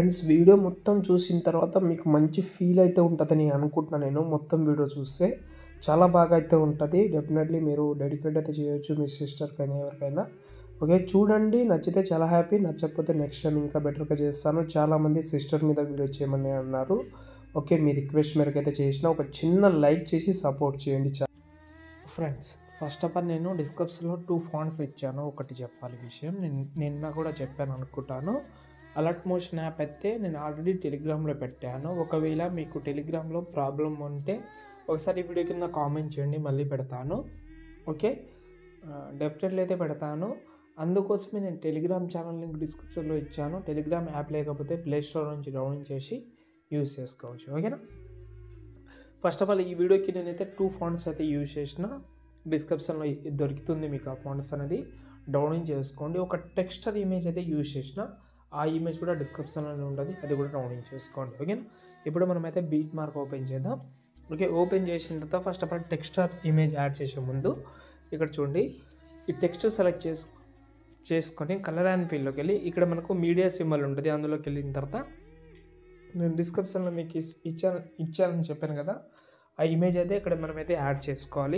friends video మొత్తం చూసిన తర్వాత మీకు మంచి ఫీల్ అయితే ఉంటుందని అనుకుంటున్నాను నేను మొత్తం వీడియో చూస్తే చాలా బాగా అయితే ఉంటుంది డెఫినెట్లీ మీరు డెడికేట్ అయితే చేయొచ్చు మీ సిస్టర్కైనా ఎవరికైనా ఓకే చూడండి నచ్చితే చాలా హ్యాపీ నచ్చకపోతే నెక్స్ట్ టైం ఇంకా బెటర్గా చేస్తాను చాలామంది సిస్టర్ మీద వీడియో చేయమని అన్నారు ఓకే మీ రిక్వెస్ట్ మేరకు అయితే చేసిన ఒక చిన్న లైక్ చేసి సపోర్ట్ చేయండి చా ఫ్రెండ్స్ ఫస్ట్ ఆఫ్ ఆల్ నేను డిస్క్రిప్షన్లో టూ ఫాంట్స్ ఇచ్చాను ఒకటి చెప్పాలి విషయం నేను నిన్న కూడా చెప్పాను అనుకుంటాను అలర్ట్ మోషన్ యాప్ అయితే నేను ఆల్రెడీ టెలిగ్రామ్లో పెట్టాను ఒకవేళ మీకు టెలిగ్రామ్లో ప్రాబ్లం ఉంటే ఒకసారి ఈ వీడియో కింద కామెంట్ చేయండి మళ్ళీ పెడతాను ఓకే డెఫినెట్లీ అయితే పెడతాను అందుకోసమే నేను టెలిగ్రామ్ ఛానల్ లింక్ డిస్క్రిప్షన్లో ఇచ్చాను టెలిగ్రామ్ యాప్ లేకపోతే ప్లే స్టోర్ నుంచి డౌన్లోడ్ చేసి యూస్ చేసుకోవచ్చు ఓకేనా ఫస్ట్ ఆఫ్ ఆల్ ఈ వీడియోకి నేనైతే టూ ఫాంట్స్ అయితే యూజ్ చేసిన డిస్క్రిప్షన్లో దొరుకుతుంది మీకు ఆ ఫాంట్స్ అనేది డౌన్లోడ్ చేసుకోండి ఒక టెక్స్టర్ ఇమేజ్ అయితే యూజ్ చేసిన ఆ ఇమేజ్ కూడా డిస్క్రిప్షన్లోనే ఉంటుంది అది కూడా డౌన్లోడ్ చేసుకోండి ఓకేనా ఇప్పుడు మనమైతే బీట్ మార్క్ ఓపెన్ చేద్దాం ఓకే ఓపెన్ చేసిన తర్వాత ఫస్ట్ ఆఫ్ ఆల్ టెక్స్టర్ ఇమేజ్ యాడ్ చేసే ముందు ఇక్కడ చూడండి ఈ టెక్స్ట్ సెలెక్ట్ చేసు చేసుకొని కలర్ అండ్ ఫీల్డ్లోకి వెళ్ళి ఇక్కడ మనకు మీడియా సింబల్ ఉంటుంది అందులోకి వెళ్ళిన తర్వాత నేను డిస్క్రిప్షన్లో మీకు ఇస్- ఇచ్చాను ఇచ్చానని చెప్పాను కదా ఆ ఇమేజ్ అయితే ఇక్కడ మనమైతే యాడ్ చేసుకోవాలి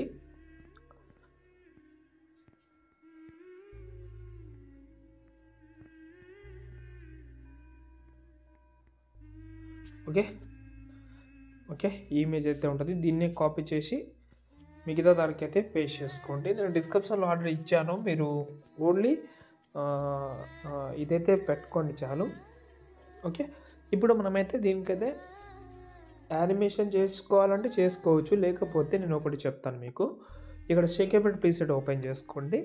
ఓకే ఓకే ఈ ఇమేజ్ అయితే ఉంటుంది దీన్నే కాపీ చేసి మిగతా దానికి అయితే పేస్ట్ చేసుకోండి నేను డిస్క్రిప్షన్లో ఆర్డర్ ఇచ్చాను మీరు ఓన్లీ ఇదైతే పెట్టుకోండి చాలు ఓకే ఇప్పుడు మనమైతే దీనికైతే యానిమేషన్ చేసుకోవాలంటే చేసుకోవచ్చు లేకపోతే నేను ఒకటి చెప్తాను మీకు ఇక్కడ షేకేపెట్ ప్రీసెట్ ఓపెన్ చేసుకోండి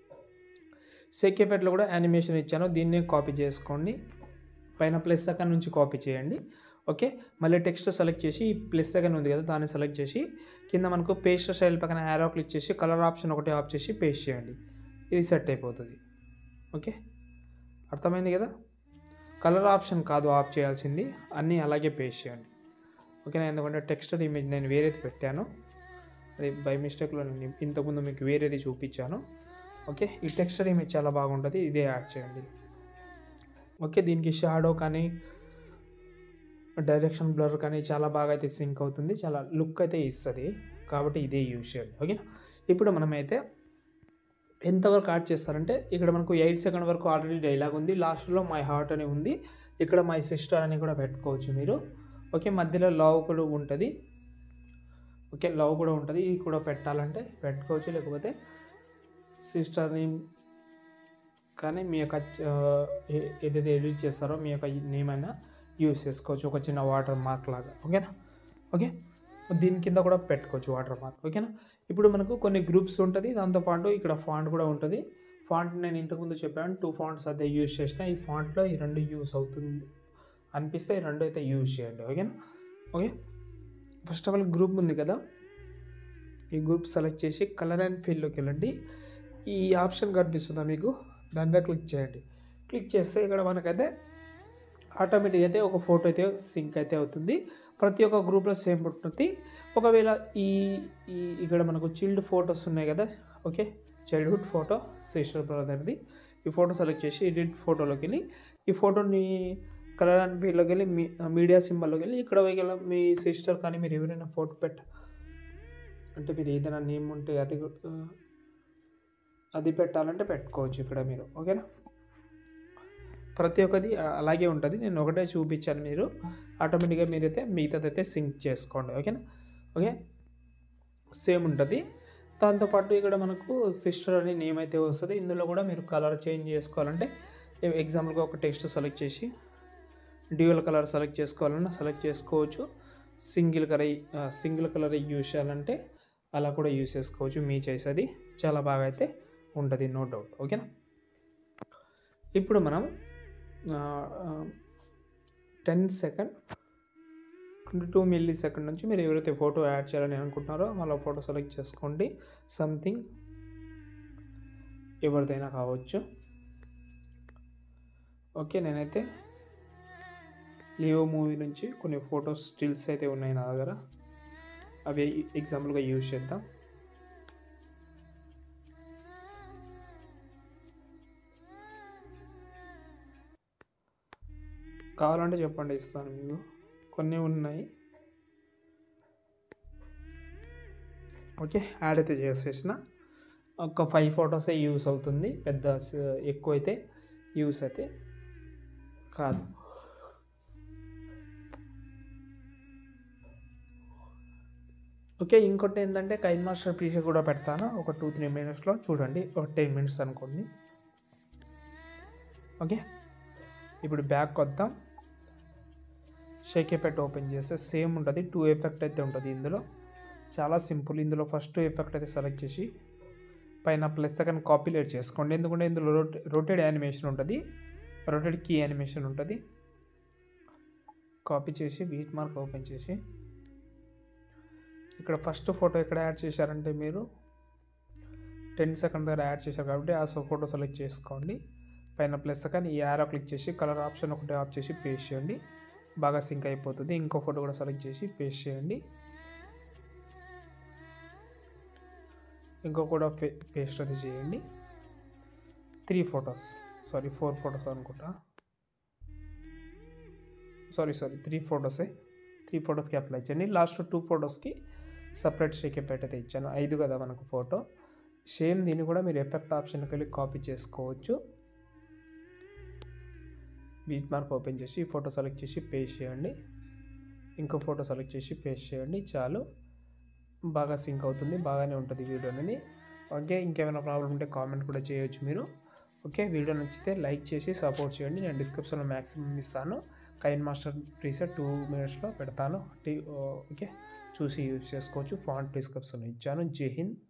షేకేపెట్లో కూడా యానిమేషన్ ఇచ్చాను దీన్నే కాపీ చేసుకోండి పైన ప్లస్ సెకండ్ నుంచి కాపీ చేయండి ఓకే మళ్ళీ టెక్స్ట్ సెలెక్ట్ చేసి ఈ ప్లస్ సెకండ్ ఉంది కదా దాన్ని సెలెక్ట్ చేసి కింద మనకు పేస్ట్ స్టైల్ పక్కన యారో క్లిక్ చేసి కలర్ ఆప్షన్ ఒకటి ఆఫ్ చేసి పేస్ట్ చేయండి ఇది సెట్ అయిపోతుంది ఓకే అర్థమైంది కదా కలర్ ఆప్షన్ కాదు ఆఫ్ చేయాల్సింది అన్నీ అలాగే పేస్ట్ చేయండి ఓకేనా ఎందుకంటే టెక్స్టర్ ఇమేజ్ నేను వేరేది పెట్టాను అది బై మిస్టేక్లో నేను ఇంతకుముందు మీకు వేరేది చూపించాను ఓకే ఈ టెక్స్టర్ ఇమేజ్ చాలా బాగుంటుంది ఇదే యాడ్ చేయండి ఓకే దీనికి షాడో కానీ డైరెక్షన్ బ్లర్ కానీ చాలా బాగా అయితే సింక్ అవుతుంది చాలా లుక్ అయితే ఇస్తుంది కాబట్టి ఇదే యూజ్ చేయండి ఓకేనా ఇప్పుడు మనమైతే ఎంతవరకు యాడ్ చేస్తారంటే ఇక్కడ మనకు ఎయిట్ సెకండ్ వరకు ఆల్రెడీ డైలాగ్ ఉంది లాస్ట్లో మై హార్ట్ అని ఉంది ఇక్కడ మై సిస్టర్ అని కూడా పెట్టుకోవచ్చు మీరు ఓకే మధ్యలో లవ్ కూడా ఉంటుంది ఓకే లవ్ కూడా ఉంటుంది ఇది కూడా పెట్టాలంటే పెట్టుకోవచ్చు లేకపోతే సిస్టర్ని కానీ మీ యొక్క ఆ, ఏ- ఏదైతే ఎడిట్ చేస్తారో మీ యొక్క నేమ్ అయినా యూస్ చేసుకోవచ్చు ఒక చిన్న వాటర్ మార్క్ లాగా ఓకేనా ఓకే దీని కింద కూడా పెట్టుకోవచ్చు వాటర్ మార్క్ ఓకేనా ఇప్పుడు మనకు కొన్ని గ్రూప్స్ ఉంటుంది దాంతోపాటు ఇక్కడ ఫాంట్ కూడా ఉంటుంది ఫాంట్ నేను ఇంతకుముందు చెప్పాను టూ ఫాంట్స్ అయితే యూజ్ చేసిన ఈ ఫాంట్లో ఈ రెండు యూస్ అవుతుంది అనిపిస్తే ఈ రెండు అయితే యూజ్ చేయండి ఓకేనా okay first of all group ఉంది కదా ఈ గ్రూప్ సెలెక్ట్ చేసి కలర్ అండ్ ఫీల్డ్లోకి వెళ్ళండి ఈ ఆప్షన్ కనిపిస్తుందా మీకు దాని మీద క్లిక్ చేయండి క్లిక్ చేస్తే ఇక్కడ మనకైతే ఆటోమేటిక్ అయితే ఒక ఫోటో అయితే సింక్ అయితే అవుతుంది ప్రతి ఒక్క గ్రూప్లో సేమ్ ఉంటుంది ఒకవేళ ఈ ఈ ఇక్కడ మనకు చిల్డ్ ఫొటోస్ ఉన్నాయి కదా ఓకే చైల్డ్హుడ్ ఫోటో సిస్టర్ బ్రదర్ది ఈ ఫోటో సెలెక్ట్ చేసి ఎడిట్ ఫోటోలోకి వెళ్ళి ఈ ఫోటోని కలర్ అండ్ ఫీల్డ్లోకి వెళ్ళి మీ మీడియా సింబల్లోకి వెళ్ళి ఇక్కడ వెళ్ళి మీ సిస్టర్ కానీ మీరు ఎవరైనా ఫోటో పెట్ట అంటే మీరు ఏదైనా నేమ్ ఉంటే అది ఆ, అది పెట్టాలంటే పెట్టుకోవచ్చు ఇక్కడ మీరు ఓకేనా ప్రతి ఒక్కది అ- అలాగే ఉంటుంది నేను ఒకటే చూపించాను మీరు ఆటోమేటిక్గా మీరైతే మిగతాదైతే సింక్ చేసుకోండి ఓకేనా ఓకే సేమ్ ఉంటుంది దాంతోపాటు ఇక్కడ మనకు సిస్టర్ అనే నేమ్ అయితే వస్తుంది ఇందులో కూడా మీరు కలర్ చేంజ్ చేసుకోవాలంటే ఎగ్జాంపుల్గా ఒక టెక్స్ట్ సెలెక్ట్ చేసి డ్యూయల్ కలర్ సెలెక్ట్ చేసుకోవాలన్నా సెలెక్ట్ చేసుకోవచ్చు single colour single colour use చేయాలంటే అలా కూడా యూజ్ చేసుకోవచ్చు మీ చేసి అది చాలా బాగా అయితే ఉంటుంది నో డౌట్ ఓకేనా ఇప్పుడు మనం ten second twenty two millisecond నుంచి మీరు ఎవరైతే ఫోటో యాడ్ చేయాలని అనుకుంటున్నారో వాళ్ళ ఫోటో సెలెక్ట్ చేసుకోండి సంథింగ్ ఎవరిదైనా కావచ్చు ఓకే నేనైతే లియో మూవీ నుంచి కొన్ని ఫొటోస్ స్టిల్స్ అయితే ఉన్నాయి నా దగ్గర అవి ఎగ్జాంపుల్గా యూజ్ చేద్దాం కావాలంటే చెప్పండి ఇస్తాను మీకు కొన్ని ఉన్నాయి ఓకే యాడ్ అయితే చేసేసిన ఒక ఫైవ్ ఫొటోసే యూస్ అవుతుంది పెద్ద స- ఎక్కువ అయితే యూస్ అయితే కాదు ఓకే ఇంకోటి ఏంటంటే కైన్ మాస్టర్ ప్రీష కూడా పెడతాను ఒక టూ త్రీ మినిట్స్లో చూడండి ఒక టెన్ మినిట్స్ అనుకోండి ఓకే ఇప్పుడు బ్యాక్ వద్దాం షేక్ ఎఫెక్ట్ ఓపెన్ చేస్తే సేమ్ ఉంటుంది టూ ఎఫెక్ట్ అయితే ఉంటుంది ఇందులో చాలా సింపుల్ ఇందులో ఫస్ట్ ఎఫెక్ట్ అయితే సెలెక్ట్ చేసి పైన ప్లస్ సెకండ్ కాపీలేట్ చేసుకోండి ఎందుకంటే ఇందులో రొటే రొటేట్ యానిమేషన్ ఉంటుంది రొటేట్ కీ యానిమేషన్ ఉంటుంది కాపీ చేసి బీట్ మార్క్ ఓపెన్ చేసి ఇక్కడ ఫస్ట్ ఫోటో ఎక్కడ యాడ్ చేశారంటే మీరు టెన్ సెకండ్ దగ్గర యాడ్ చేశారు కాబట్టి ఆ ఫోటో సెలెక్ట్ చేసుకోండి పైన ప్లస్ సెకండ్ ఈ యారో క్లిక్ చేసి కలర్ ఆప్షన్ ఒకటి ఆఫ్ చేసి పేస్ట్ చేయండి బాగా సింక్ అయిపోతుంది ఇంకో ఫోటో కూడా సెలెక్ట్ చేసి పేస్ట్ చేయండి ఇంకో కూడా పే పేస్ట్ అది చేయండి three photos sorry four photos అనుకుంటా సారీ సారీ త్రీ ఫొటోసే త్రీ ఫొటోస్కి అప్లై చేయండి లాస్ట్ టూ ఫొటోస్కి సపరేట్ షేక్ ఎఫెక్ట్ అయితే ఇచ్చాను ఐదు కదా మనకు ఫోటో సేమ్ దీన్ని కూడా మీరు ఎఫెక్ట్ ఆప్షన్కి వెళ్ళి కాపీ చేసుకోవచ్చు బీట్ మార్క్ ఓపెన్ చేసి ఈ ఫోటో సెలెక్ట్ చేసి పేస్ట్ చేయండి ఇంకో ఫోటో సెలెక్ట్ చేసి పేస్ట్ చేయండి చాలు బాగా సింక్ అవుతుంది బాగానే ఉంటుంది వీడియో అనేది ఓకే ఇంకేమైనా ప్రాబ్లం ఉంటే కామెంట్ కూడా చేయొచ్చు మీరు ఓకే వీడియో నచ్చితే లైక్ చేసి సపోర్ట్ చేయండి నేను డిస్క్రిప్షన్లో మ్యాక్సిమం ఇస్తాను కైన్ మాస్టర్ ప్రీసెట్ టూ మినిట్స్లో పెడతాను టీ ఓకే చూసి యూజ్ చేసుకోవచ్చు ఫాంట్ డిస్క్రిప్షన్లో ఇచ్చాను జై హింద్